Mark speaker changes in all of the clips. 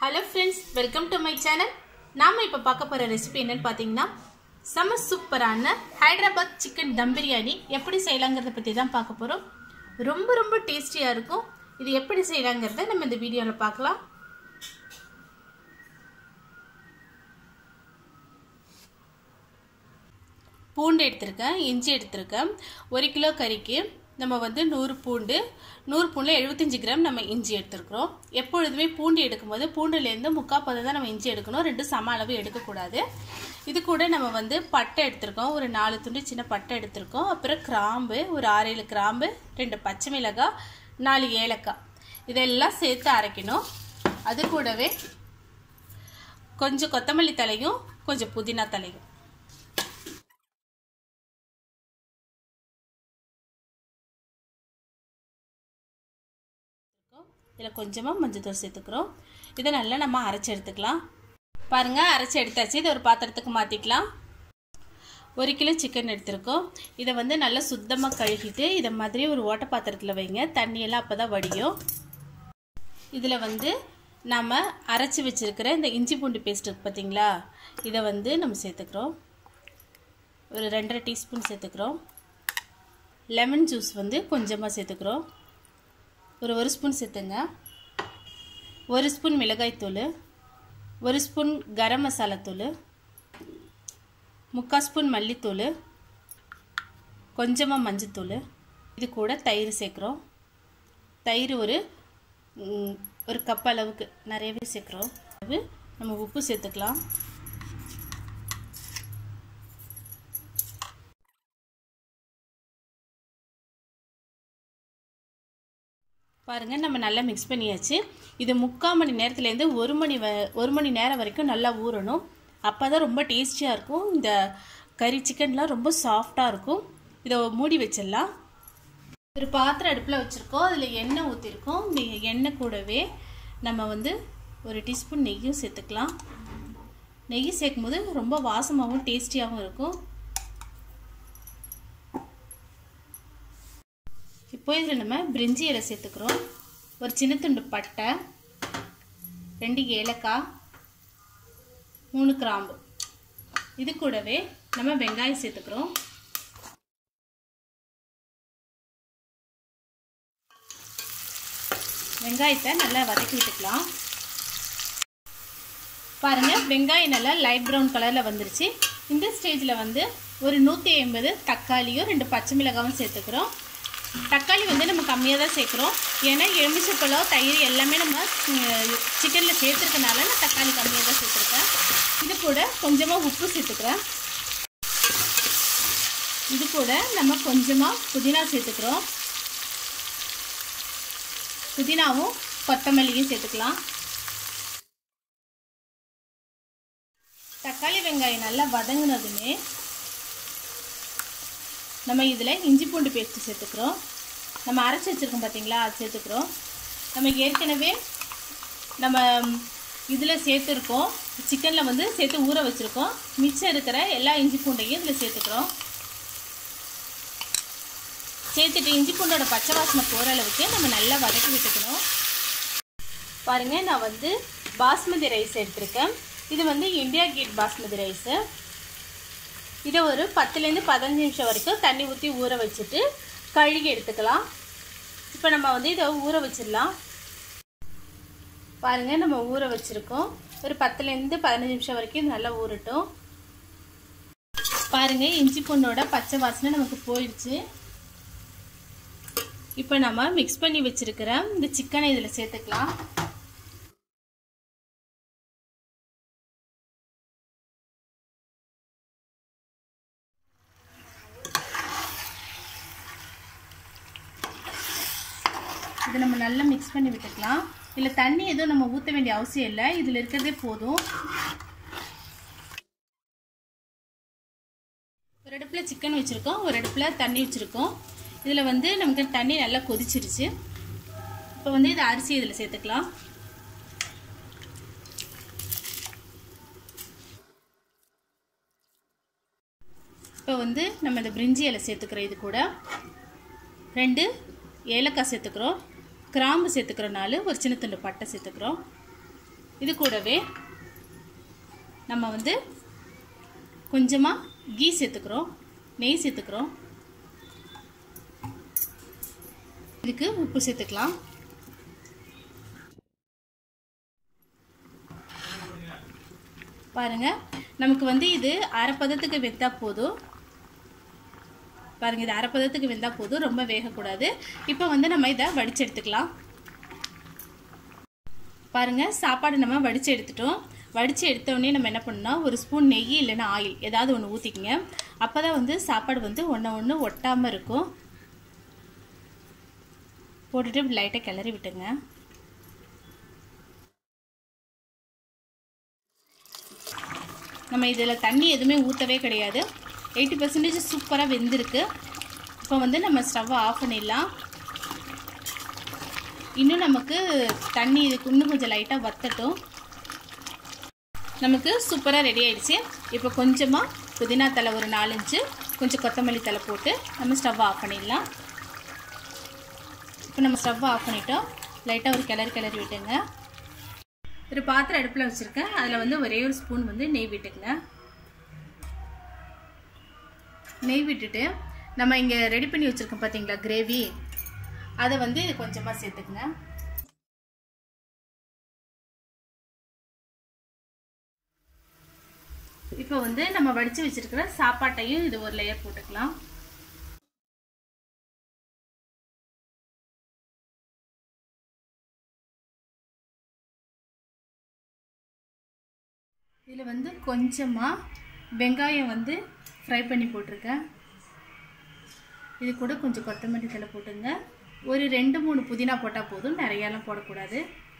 Speaker 1: hello friends welcome to my channel நாம் இப்போ பார்க்க போகிற ரெசிபி என்னன்னு பார்த்தீங்கன்னா செம சூப்பரான ஹைதராபாத் சிக்கன் தம் பிரியாணி எப்படி செய்யலாங்கிறத பற்றி தான் பார்க்க போகிறோம் ரொம்ப ரொம்ப டேஸ்டியாக இருக்கும் இது எப்படி செய்யலாங்கிறத நம்ம இந்த வீடியோவில் பார்க்கலாம் பூண்டு எடுத்திருக்கேன் இஞ்சி எடுத்திருக்கேன் ஒரு கிலோ கறிக்கு நம்ம வந்து நூறு பூண்டு நூறு பூண்டில் எழுபத்தஞ்சி கிராம் நம்ம இஞ்சி எடுத்துருக்குறோம் எப்பொழுதுமே பூண்டு எடுக்கும்போது பூண்டுலேருந்து முக்கால் பதம் தான் நம்ம இஞ்சி எடுக்கணும் ரெண்டும் சம அளவு எடுக்கக்கூடாது இது கூட நம்ம வந்து பட்டை எடுத்திருக்கோம் ஒரு நாலு துண்டு சின்ன பட்டை எடுத்திருக்கோம் அப்புறம் கிராம்பு ஒரு ஆறு ஏழு கிராம்பு ரெண்டு பச்சை மிளகாய் நாலு ஏலக்காய் இதெல்லாம் சேர்த்து அரைக்கணும் அது கூடவே கொஞ்சம் கொத்தமல்லி தலையும் கொஞ்சம் புதினா தலையும் இதில் கொஞ்சமாக மஞ்சத்தூள் சேர்த்துக்கிறோம் இதை நல்லா நம்ம அரைச்சி எடுத்துக்கலாம் பாருங்கள் அரைச்சி எடுத்தாச்சு இதை ஒரு பாத்திரத்துக்கு மாற்றிக்கலாம் ஒரு கிலோ சிக்கன் எடுத்திருக்கோம் இதை வந்து நல்லா சுத்தமாக கழுகிட்டு இதை மாதிரி ஒரு ஓட்ட பாத்திரத்தில் வைங்க தண்ணியெல்லாம் அப்போ தான் வடியும் இதில் வந்து நம்ம அரைச்சி வச்சுருக்கிற இந்த இஞ்சி பூண்டு பேஸ்ட் இருக்கு பார்த்தீங்களா இதை வந்து நம்ம சேர்த்துக்கிறோம் ஒரு ரெண்டரை டீஸ்பூன் சேர்த்துக்கிறோம் லெமன் ஜூஸ் வந்து கொஞ்சமாக சேர்த்துக்கிறோம் ஒரு ஒரு ஸ்பூன் சேர்த்துங்க ஒரு ஸ்பூன் மிளகாய்த்தூள் ஒரு ஸ்பூன் கரம் மசாலா தூள் முக்கால் ஸ்பூன் மல்லித்தூள் கொஞ்சமாக மஞ்சத்தூள் இது கூட தயிர் சேர்க்குறோம் தயிர் ஒரு ஒரு கப் அளவுக்கு நிறையவே சேர்க்குறோம் அது நம்ம உப்பு சேர்த்துக்கலாம் பாருங்கள் நம்ம நல்லா மிக்ஸ் பண்ணியாச்சு இது முக்கால் மணி நேரத்துலேருந்து ஒரு மணி வ ஒரு மணி நேரம் வரைக்கும் நல்லா ஊறணும் அப்போ தான் ரொம்ப டேஸ்டியாக இருக்கும் இந்த கறி சிக்கன்லாம் ரொம்ப சாஃப்டாக இருக்கும் இதை மூடி வச்சிடலாம் ஒரு பாத்திரம் அடுப்பில் வச்சுருக்கோம் அதில் எண்ணெய் ஊற்றிருக்கோம் இந்த எண்ணெய் கூடவே நம்ம வந்து ஒரு டீஸ்பூன் நெய்யும் சேர்த்துக்கலாம் நெய் சேர்க்கும் போது ரொம்ப வாசமாகவும் டேஸ்டியாகவும் இருக்கும் இப்போ இதில் நம்ம பிரிஞ்சி இலை சேர்த்துக்கிறோம் ஒரு சின்ன துண்டு பட்டை ரெண்டு ஏலக்காய் மூணு கிராம்பு இது கூடவே நம்ம வெங்காயம் சேர்த்துக்கிறோம் வெங்காயத்தை நல்லா வதக்கி விட்டுக்கலாம் பாருங்கள் வெங்காயம் நல்லா லைட் ப்ரௌன் கலரில் வந்துருச்சு இந்த ஸ்டேஜில் வந்து ஒரு நூற்றி ஐம்பது தக்காளியும் ரெண்டு பச்சை மிளகாவும் சேர்த்துக்கிறோம் தக்காளி வந்து நம்ம கம்மியாக தான் சேர்க்குறோம் ஏன்னா எலுமிச்சப்பழம் தயிர் எல்லாமே நம்ம சிக்கனில் சேர்த்துருக்கனால நான் தக்காளி கம்மியாக தான் சேர்த்துருக்கேன் இது கூட கொஞ்சமாக உப்பு சேர்த்துக்கிறேன் இது கூட நம்ம கொஞ்சமாக புதினா சேர்த்துக்கிறோம் புதினாவும் கொத்தமல்லியும் சேர்த்துக்கலாம் தக்காளி வெங்காயம் நல்லா வதங்கினதுமே நம்ம இதில் இஞ்சி பூண்டு பேஸ்ட்டு சேர்த்துக்கிறோம் நம்ம அரைச்சி வச்சுருக்கோம் பார்த்தீங்களா அது சேர்த்துக்கிறோம் நம்ம ஏற்கனவே நம்ம இதில் சேர்த்துருக்கோம் சிக்கனில் வந்து சேர்த்து ஊற வச்சுருக்கோம் மிச்சம் இருக்கிற எல்லா இஞ்சி பூண்டையும் இதில் சேர்த்துக்கிறோம் சேர்த்துட்டு இஞ்சி பூண்டோட பச்சை வாசனை போகிற அளவுக்கு நம்ம நல்லா வதக்கி விட்டுக்கணும் பாருங்கள் நான் வந்து பாஸ்மதி ரைஸ் எடுத்திருக்கேன் இது வந்து இந்தியா கேட் பாஸ்மதி ரைஸு இதை ஒரு பத்துலேருந்து பதினஞ்சு நிமிஷம் வரைக்கும் தண்ணி ஊற்றி ஊற வச்சுட்டு கழுகி எடுத்துக்கலாம் இப்போ நம்ம வந்து இதை ஊற வச்சிடலாம் பாருங்கள் நம்ம ஊற வச்சுருக்கோம் ஒரு பத்துலேருந்து பதினஞ்சு நிமிஷம் வரைக்கும் இது நல்லா ஊறட்டும் பாருங்கள் இஞ்சி பூண்டோட பச்சை வாசனை நமக்கு போயிடுச்சு இப்போ நம்ம மிக்ஸ் பண்ணி வச்சுருக்கிற இந்த சிக்கனை இதில் சேர்த்துக்கலாம் இதை நம்ம நல்லா மிக்ஸ் பண்ணி விட்டுக்கலாம் இல்லை தண்ணி எதுவும் நம்ம ஊற்ற வேண்டிய அவசியம் இல்லை இதில் இருக்கிறதே போதும் ஒரு அடுப்பில் சிக்கன் வச்சுருக்கோம் ஒரு அடுப்பில் தண்ணி வச்சுருக்கோம் இதில் வந்து நமக்கு தண்ணி நல்லா கொதிச்சிருச்சு இப்போ வந்து இதை அரிசி இதில் சேர்த்துக்கலாம் இப்போ வந்து நம்ம இந்த பிரிஞ்சி இலை சேர்த்துக்கிறோம் இது கூட ரெண்டு ஏலக்காய் சேர்த்துக்கிறோம் கிராம்பு சேர்த்துக்கிறனால ஒரு சின்ன துண்டு பட்டை சேர்த்துக்கிறோம் இது கூடவே நம்ம வந்து கொஞ்சமாக கீ சேர்த்துக்கிறோம் நெய் சேர்த்துக்கிறோம் இதுக்கு உப்பு சேர்த்துக்கலாம் பாருங்க நமக்கு வந்து இது அரைப்பதத்துக்கு வெந்தா போதும் பாருங்க இது அரைப்பதத்துக்கு வெந்தா போதும் ரொம்ப வேகக்கூடாது இப்போ வந்து நம்ம இதை வடிச்சு எடுத்துக்கலாம் பாருங்க சாப்பாடு நம்ம வடிச்சு எடுத்துட்டோம் வடித்து எடுத்தோடனே நம்ம என்ன பண்ணோம் ஒரு ஸ்பூன் நெய் இல்லைன்னா ஆயில் ஏதாவது ஒன்று ஊற்றிக்கிங்க அப்போ தான் வந்து சாப்பாடு வந்து ஒன்று ஒன்று ஒட்டாமல் இருக்கும் போட்டுட்டு இப்படி லைட்டாக கிளறி விட்டுங்க நம்ம இதில் தண்ணி எதுவுமே ஊற்றவே கிடையாது எயிட்டி பர்சன்டேஜ் சூப்பராக வெந்திருக்கு இப்போ வந்து நம்ம ஸ்டவ்வை ஆஃப் பண்ணிடலாம் இன்னும் நமக்கு தண்ணி இதுக்கு இன்னும் கொஞ்சம் லைட்டாக வத்தட்டும் நமக்கு சூப்பராக ரெடி ஆயிடுச்சு இப்போ கொஞ்சமாக புதினா தலை ஒரு நாலஞ்சு கொஞ்சம் கொத்தமல்லி தலை போட்டு நம்ம ஸ்டவ் ஆஃப் பண்ணிடலாம் இப்போ நம்ம ஸ்டவ் ஆஃப் பண்ணிட்டோம் லைட்டாக ஒரு கிளறி கிளறி விட்டுங்க ஒரு பாத்திரம் அடுப்பில் வச்சுருக்கேன் அதில் வந்து ஒரே ஒரு ஸ்பூன் வந்து நெய் விட்டுக்குங்க நெய் விட்டுட்டு நம்ம இங்கே ரெடி பண்ணி வச்சுருக்கோம் பார்த்தீங்களா கிரேவி அதை வந்து இது கொஞ்சமாக சேர்த்துக்குங்க இப்போ வந்து நம்ம வடித்து வச்சிருக்கிற சாப்பாட்டையும் இது ஒரு லேயர் போட்டுக்கலாம் இதில் வந்து கொஞ்சமாக வெங்காயம் வந்து ஃப்ரை பண்ணி போட்டிருக்கேன் இது கூட கொஞ்சம் கொத்தமல்லி தலை போட்டுங்க ஒரு ரெண்டு மூணு புதினா போட்டால் போதும் நிறையாலாம் போடக்கூடாது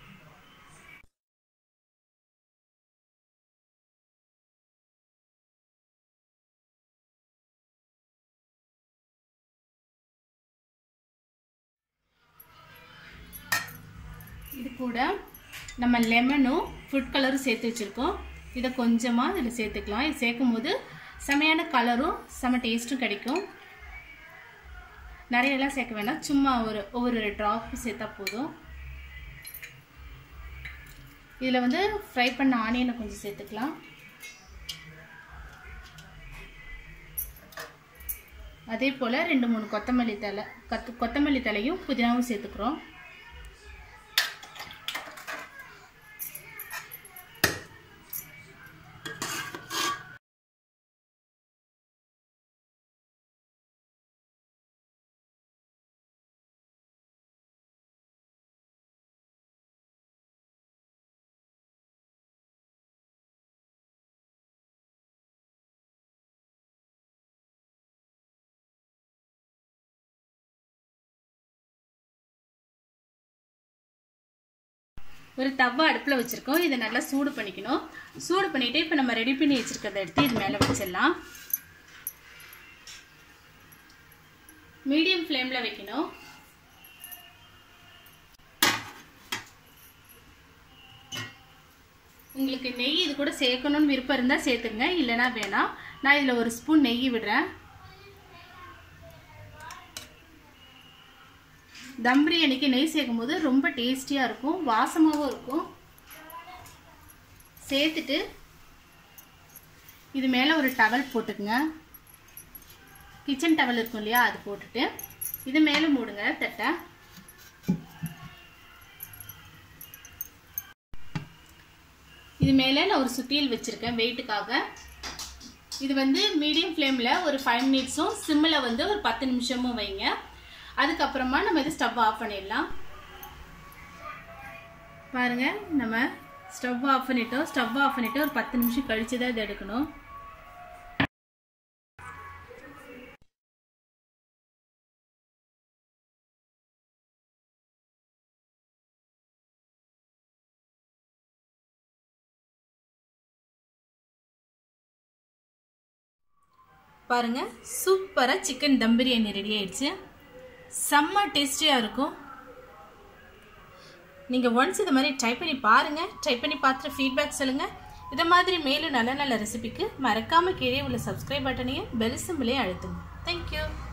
Speaker 1: இது கூட நம்ம லெமனும் ஃபுட் கலரும் சேர்த்து வச்சுருக்கோம் இதை கொஞ்சமாக இதில் சேர்த்துக்கலாம் இது சேர்க்கும் போது செமையான கலரும் செம டேஸ்ட்டும் கிடைக்கும் நிறையெல்லாம் சேர்க்க வேணாம் சும்மா ஒரு ஒவ்வொரு ட்ராப் சேர்த்தா போதும் இதில் வந்து ஃப்ரை பண்ண ஆனியனை கொஞ்சம் சேர்த்துக்கலாம் அதே போல் ரெண்டு மூணு கொத்தமல்லி தலை கத்து கொத்தமல்லி தலையும் புதினாவும் சேர்த்துக்கிறோம் ஒரு தவா அடுப்பில் வச்சுருக்கோம் இதை நல்லா சூடு பண்ணிக்கணும் சூடு பண்ணிவிட்டு இப்போ நம்ம ரெடி பண்ணி வச்சுருக்கிறத எடுத்து இது மேலே வச்சிடலாம் மீடியம் ஃப்ளேமில் வைக்கணும் உங்களுக்கு நெய் இது கூட சேர்க்கணும்னு விருப்பம் இருந்தால் சேர்த்துங்க இல்லைனா வேணாம் நான் இதில் ஒரு ஸ்பூன் நெய் விடுறேன் தம் பிரியாணிக்கு நெய் சேர்க்கும் போது ரொம்ப டேஸ்டியாக இருக்கும் வாசமாகவும் இருக்கும் சேர்த்துட்டு இது மேலே ஒரு டவல் போட்டுக்குங்க கிச்சன் டவல் இருக்கும் இல்லையா அது போட்டுட்டு இது மேலே மூடுங்க தட்டை இது மேலே நான் ஒரு சுத்தியல் வச்சுருக்கேன் வெயிட்டுக்காக இது வந்து மீடியம் ஃப்ளேமில் ஒரு ஃபைவ் மினிட்ஸும் சிம்மில் வந்து ஒரு பத்து நிமிஷமும் வைங்க அதுக்கப்புறமா நம்ம இது ஸ்டவ் ஆஃப் பண்ணிடலாம் பாருங்க நம்ம ஸ்டவ் ஆஃப் பண்ணிட்டோம் ஸ்டவ் ஆஃப் பண்ணிட்டு ஒரு பத்து நிமிஷம் கழிச்சு தான் இது எடுக்கணும் பாருங்க சூப்பராக சிக்கன் தம் பிரியாணி ரெடி ஆயிடுச்சு செம்ம டேஸ்டியாக இருக்கும் நீங்கள் ஒன்ஸ் இது மாதிரி ட்ரை பண்ணி பாருங்கள் ட்ரை பண்ணி பார்த்துட்டு ஃபீட்பேக் சொல்லுங்கள் இதை மாதிரி மேலும் நல்ல நல்ல ரெசிபிக்கு மறக்காமல் கீழே உள்ள சப்ஸ்கிரைப் பட்டனையும் பெல் சிம்பிளையும் அழுத்துங்க தேங்க்யூ